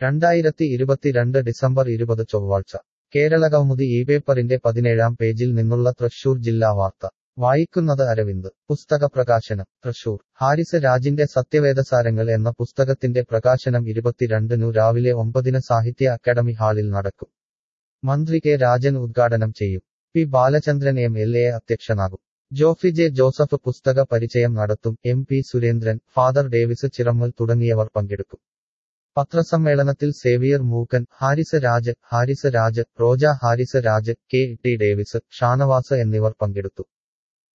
രണ്ടായിരത്തി ഇരുപത്തിരണ്ട് ഡിസംബർ ഇരുപത് ചൊവ്വാഴ്ച കേരള കൗമുദി ഈ പേപ്പറിന്റെ പതിനേഴാം പേജിൽ നിന്നുള്ള തൃശൂർ ജില്ലാ വാർത്ത വായിക്കുന്നത് അരവിന്ദ് പുസ്തക പ്രകാശനം തൃശൂർ ഹാരിസ് രാജിന്റെ സത്യവേദസാരങ്ങൾ എന്ന പുസ്തകത്തിന്റെ പ്രകാശനം ഇരുപത്തിരണ്ടിനു രാവിലെ ഒമ്പതിന് സാഹിത്യ അക്കാദമി ഹാളിൽ നടക്കും മന്ത്രി കെ രാജൻ ഉദ്ഘാടനം ചെയ്യും P Balachandran M L A അധ്യക്ഷനാകും ജോഫി ജെ ജോസഫ് പുസ്തക പരിചയം നടത്തും M P Surendran father Davis Chirammal തുടങ്ങിയവർ പങ്കെടുക്കും പത്രസമ്മേളനത്തിൽ സേവിയർ മൂക്കൻ ഹാരിസ് രാജ് ഹാരിസ് രാജ് റോജ ഹാരിസ് രാജ് കെ ടി ഡേവിസ് ഷാനവാസ് എന്നിവർ പങ്കെടുത്തു